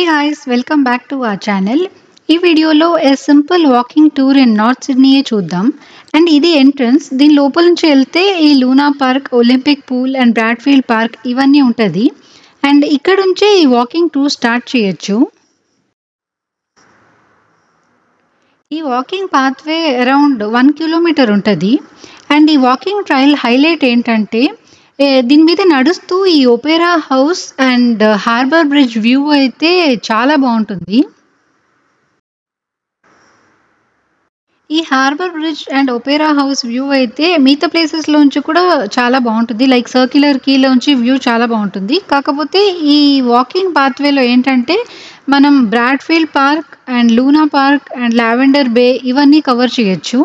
guys, welcome back to our channel. ఈ వీడియోలో a simple walking tour in north సిడ్నీయే చూద్దాం. అండ్ ఇది ఎంట్రన్స్. దీని లోపల నుంచి వెళ్తే ఈ Luna Park, Olympic pool and Bradfield Park ఇవన్నీ ఉంటది. అండ్ ఇక్కడ నుంచే ఈ వాకింగ్ టూర్ స్టార్ట్ చేయొచ్చు. ఈ వాకింగ్ పాత్‌వే అరౌండ్ 1 కిలోమీటర్ ఉంటది. అండ్ ఈ వాకింగ్ ట్రైల్ హైలైట్ ఏంటంటే ఏ దీని మీద నడుస్తూ ఈ opera house and harbour bridge view అయితే చాలా బావుంటుంది. ఈ harbour bridge and opera house view అయితే మిగతా ప్లేసెస్‌లోంచి కూడా చాలా బావుంటుంది. లైక్ సర్క్యులర్ కీలోంచి వ్యూ చాలా బావుంటుంది. కాకపోతే ఈ వాకింగ్ పాత్‌వేలో ఏంటంటే మనం Bradfield Park and Luna Park and Lavender Bay ఇవన్నీ కవర్ చేయొచ్చు.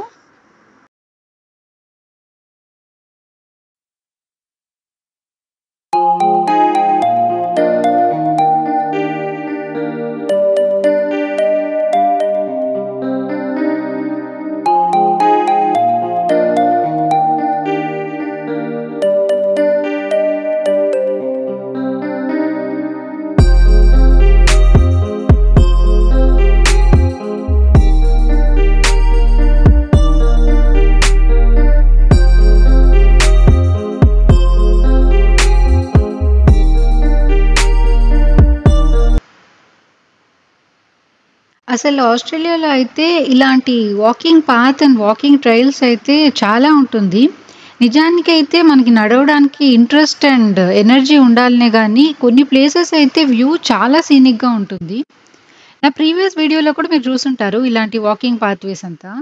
అసలు ఆస్ట్రేలియాలో అయితే ఇలాంటి walking path and walking trails అయితే చాలా ఉంటుంది. నిజానికైతే మనకి నడవడానికి ఇంట్రెస్ట్ అండ్ ఎనర్జీ ఉండాలనే గానీ కొన్ని ప్లేసెస్ అయితే వ్యూ చాలా సీనిక్‌గా ఉంటుంది. నా ప్రీవియస్ వీడియోలో కూడా మీరు చూసుంటారు ఇలాంటి వాకింగ్ పాత్‌వేస్ అంతా.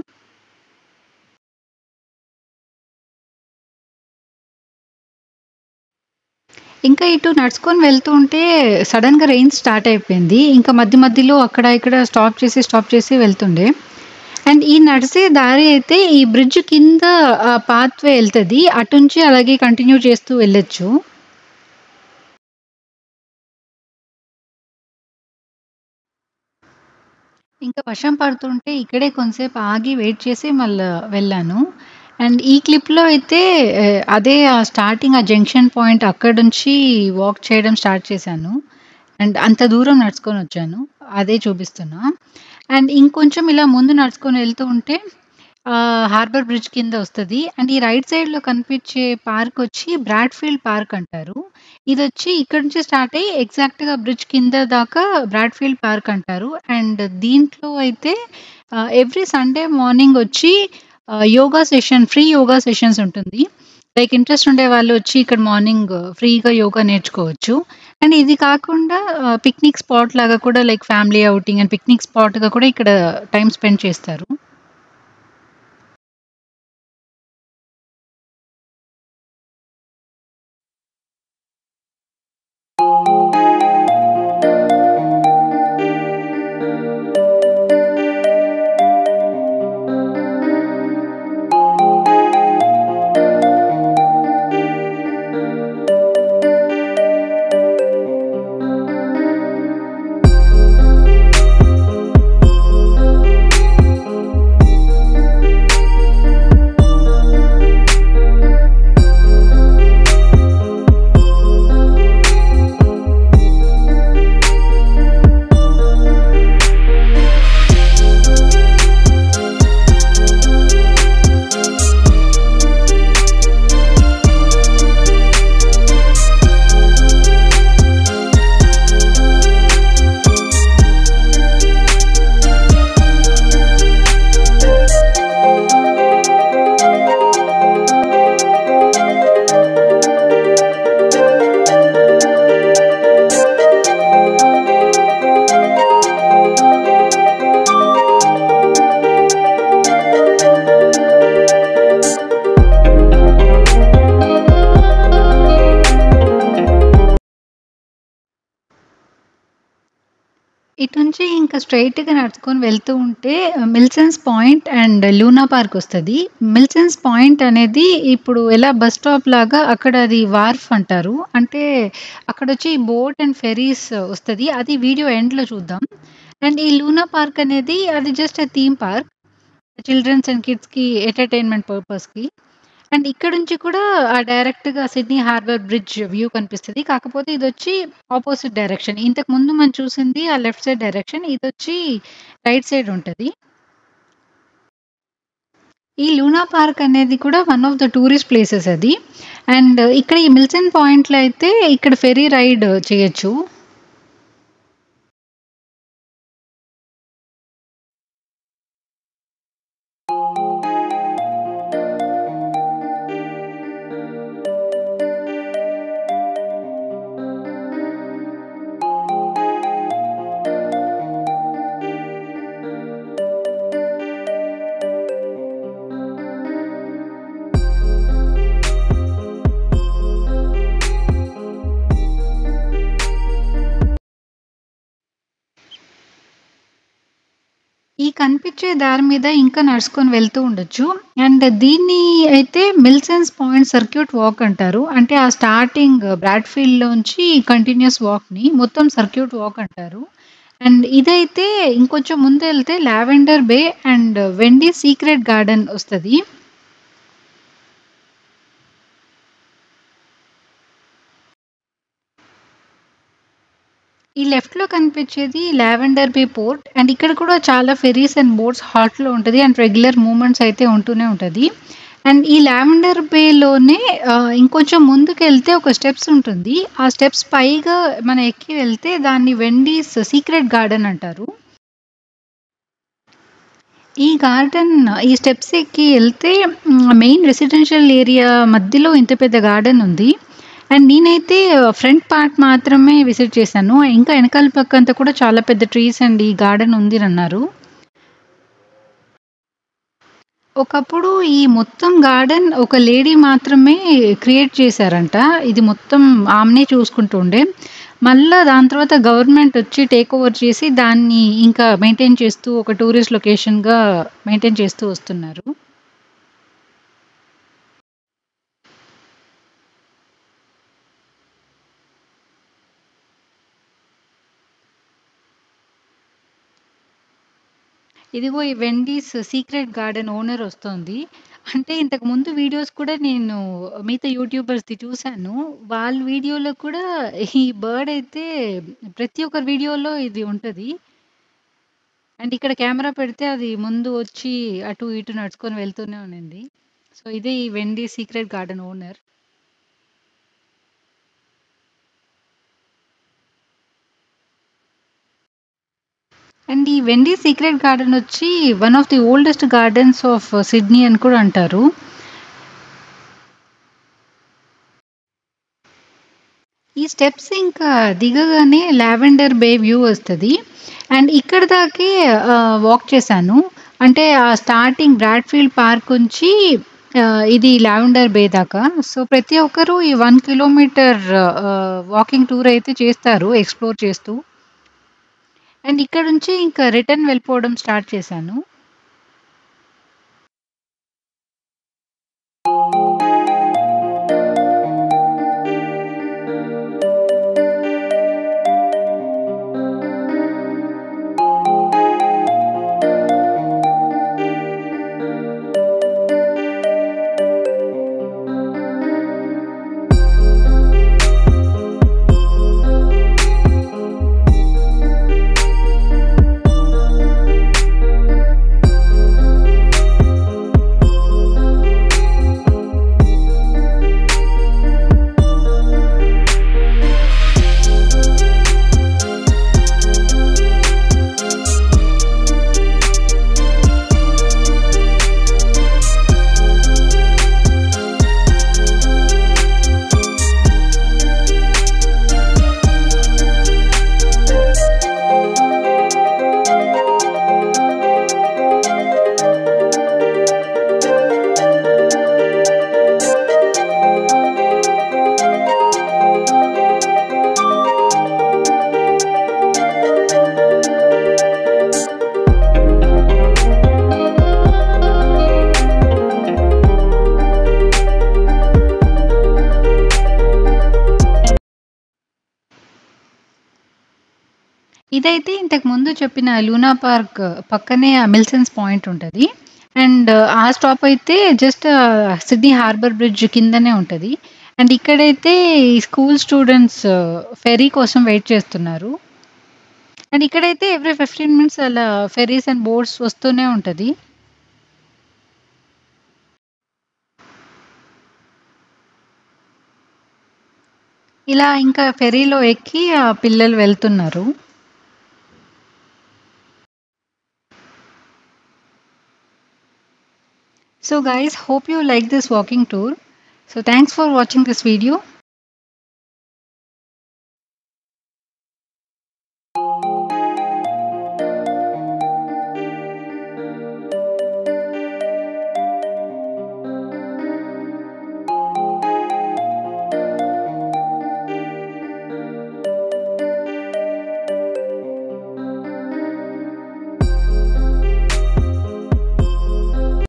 ఇంకా ఇటు నడుచుకొని వెళ్తూ ఉంటే సడెన్‌గా రెయిన్ స్టార్ట్ అయిపోయింది. ఇంకా మధ్య మధ్యలో అక్కడ ఇక్కడ స్టాప్ చేసి, స్టాప్ చేసి వెళ్తుండే. అండ్ ఈ నడిసే దారి అయితే ఈ బ్రిడ్జ్ కింద ఆహ్, పాత్‌వే ఎళ్తది. అటునుంచి అలాగే కంటిన్యూ చేస్తూ వెళ్ళొచ్చు. ఇంకా వర్షం పడుతుంటే ఇక్కడే కొంసేపు ఆగి వెయిట్ చేసి మళ్ళా వెళ్ళాను. అండ్ ఈ క్లిప్‌లో అయితే ఆహ్, అదే ఆ స్టార్టింగ్ ఆ జంక్షన్ పాయింట్ అక్కడి నుంచి వాక్ చేయడం స్టార్ట్ చేశాను. అండ్ అంత దూరం నడుచుకొనొచ్చాను. అదే చూపిస్తున్నా. అండ్ ఇంకొంచెం ఇలా ముందు నడుచుకొని వెళ్తూ ఉంటే ఆహ్, హార్బర్ బ్రిడ్జ్ కింద వస్తది. అండ్ ఈ రైట్ సైడ్‌లో కనిపించే పార్క్ వచ్చి బ్రాడ్ఫీల్డ్ పార్క్ అంటారు. ఇదొచ్చి ఇక్కడి నుంచి స్టార్ట్ అయ్యి ఎగ్జాక్ట్‌గా బ్రిడ్జ్ కింద దాకా బ్రాడ్ఫీల్డ్ పార్క్ అంటారు. అండ్ దీంట్లో అయితే ఆహ్, ఎవ్రీ సండే మార్నింగ్ వచ్చి ఆహ్, yoga session free yoga sessions ఉంటుంది. లైక్ ఇంట్రెస్ట్ ఉండే వాళ్ళు వచ్చి ఇక్కడ మార్నింగ్ ఫ్రీగా యోగా నేర్చుకోవచ్చు. అండ్ ఇది కాకుండా ఆహ్, పిక్నిక్ స్పాట్ లాగా కూడా like family outing and picnic స్పాట్‌గా కూడా ఇక్కడ టైమ్ స్పెండ్ చేస్తారు. ఇటు నుంచి ఇంకా స్ట్రెయిట్‌గా నడుచుకొని వెళ్తూ ఉంటే Milsons Point and Luna Park వస్తది. మిల్సన్స్ పాయింట్ అనేది ఇప్పుడు ఎలా బస్ స్టాప్ లాగా అక్కడ అది వార్ఫ్ అంటారు. అంటే అక్కడొచ్చి బోట్ అండ్ ఫెర్రీస్ వస్తది. అది వీడియో ఎండ్‌లో చూద్దాం. అండ్ ఈ లూనా పార్క్ అనేది అది just a theme park. Children's and కిడ్స్‌కి ఎంటర్‌టైన్‌మెంట్ పర్పస్‌కి. అండ్ ఇక్కడ నుంచి కూడా ఆహ్, డైరెక్ట్‌గా సిడ్నీ హార్బర్ బ్రిడ్జ్ వ్యూ కనిపిస్తది. కాకపోతే ఇదొచ్చి ఆపోజిట్ డైరెక్షన్. ఇంతకుముందు మనం చూసింది ఆ లెఫ్ట్ సైడ్ డైరెక్షన్. ఇదొచ్చి రైట్ సైడ్ ఉంటది. ఈ లూనా పార్క్ అనేది కూడా one of the tourist places అది. అండ్ ఇక్కడ ఈ మిల్సన్ పాయింట్‌లో అయితే ఇక్కడ ఫెర్రీ రైడ్ చేయొచ్చు. ఈ కనిపించే దారి మీద ఇంకా నడుచుకొని వెళ్తూ ఉండొచ్చు. అండ్ దీన్ని అయితే మిల్సన్స్ పాయింట్ సర్క్యూట్ వాక్ అంటారు. అంటే ఆ స్టార్టింగ్ బ్రాడ్‌ఫీల్డ్‌లోంచి కంటిన్యూయస్ వాక్‌ని మొత్తం సర్క్యూట్ వాక్ అంటారు. అండ్ ఇదైతే ఇంకొంచెం ముందెళ్తే Lavender Bay and Wendy Secret Garden వస్తది. ఈ లెఫ్ట్‌లో కనిపించేది లావెండర్ బే పోర్ట్. అండ్ ఇక్కడ కూడా చాలా ఫెర్రీస్ అండ్ బోట్స్ హాల్ట్‌లో ఉంటది. అండ్ రెగ్యులర్ మూవ్‌మెంట్స్ అయితే ఉంటూనే ఉంటది. అండ్ ఈ లావెండర్ బేలోనే ఆహ్, ఇంకొంచెం ముందుకెళ్తే ఒక స్టెప్స్ ఉంటుంది. ఆ స్టెప్స్ పైగా మనం ఎక్కి వెళ్తే దాన్ని వెండీస్ సీక్రెట్ గార్డెన్ అంటారు. ఈ గార్డెన్ ఈ స్టెప్స్ ఎక్కి ఎళ్తే హ్మ్, మెయిన్ రెసిడెన్షియల్ ఏరియా మధ్యలో ఇంత పెద్ద గార్డెన్ ఉంది. అండ్ నేనైతే ఫ్రంట్ పార్ట్ మాత్రమే విజిట్ చేశాను. ఇంకా ఎనకాల పక్కంతా కూడా చాలా పెద్ద ట్రీస్ అండ్ ఈ గార్డెన్ ఉందిరన్నారు. ఒకప్పుడు ఈ మొత్తం గార్డెన్ ఒక లేడీ మాత్రమే క్రియేట్ చేశారంట. ఇది మొత్తం ఆమెనే చూసుకుంటూ ఉండే. మళ్ళా దాని తర్వాత గవర్నమెంట్ వచ్చి టేక్ ఓవర్ చేసి దాన్ని ఇంకా మెయింటైన్ చేస్తూ ఒక టూరిస్ట్ లొకేషన్‌గా మెయింటైన్ చేస్తూ వస్తున్నారు. ఇదిగో ఈ వెండీస్ సీక్రెట్ గార్డెన్ ఓనర్ వస్తోంది. అంటే ఇంతకు ముందు వీడియోస్ కూడా నేను మిగతా యూట్యూబర్స్‌ది చూసాను. వాళ్ళ వీడియోలో కూడా ఈ బర్డ్ అయితే ప్రతి ఒక్కరి వీడియోలో ఇది ఉంటది. అండ్ ఇక్కడ కెమెరా పెడితే అది ముందు వచ్చి అటు ఇటు నడుచుకొని వెళ్తూనే ఉండింది. సో, ఇదే ఈ Wendy Secret Garden owner. And ఈ వెండీ సీక్రెట్ గార్డెన్ వచ్చి one of the oldest gardens of Sydney అని కూడా అంటారు. ఈ స్టెప్స్ ఇంకా దిగగానే లావెండర్ బే వ్యూ వస్తది. అండ్ ఇక్కడ దాకే ఆహ్, వాక్ చేశాను. అంటే ఆ స్టార్టింగ్ బ్రాడ్‌ఫీల్డ్ పార్క్ నుంచి ఆహ్, ఇది లావెండర్ బే దాకా. సో, ప్రతి ఒక్కరు ఈ 1 కిలోమీటర్ ఆహ్, వాకింగ్ టూర్ అయితే చేస్తారు ఎక్స్‌ప్లోర్ చేస్తూ. అండ్ ఇక్కడ నుంచి ఇంకా రిటర్న్ వెళ్ళిపోవడం స్టార్ట్ చేశాను. ఇదైతే ఇంతకు ముందు చెప్పిన లూనా పార్క్ పక్కనే ఆ మిల్సన్స్ పాయింట్ ఉంటది. అండ్ ఆ స్టాప్ అయితే జస్ట్ సిడ్నీ హార్బర్ బ్రిడ్జ్ కిందనే ఉంటది. అండ్ ఇక్కడైతే ఈ స్కూల్ స్టూడెంట్స్ ఫెర్రీ కోసం వెయిట్ చేస్తున్నారు. అండ్ ఇక్కడైతే ఎవ్రీ 15 మినిట్స్ అలా ఫెర్రీస్ అండ్ బోట్స్ వస్తూనే ఉంటది. ఇలా ఇంకా ఫెర్రీలో ఎక్కి ఆ పిల్లలు వెళ్తున్నారు. So guys, hope you like this walking tour. So thanks for watching this video.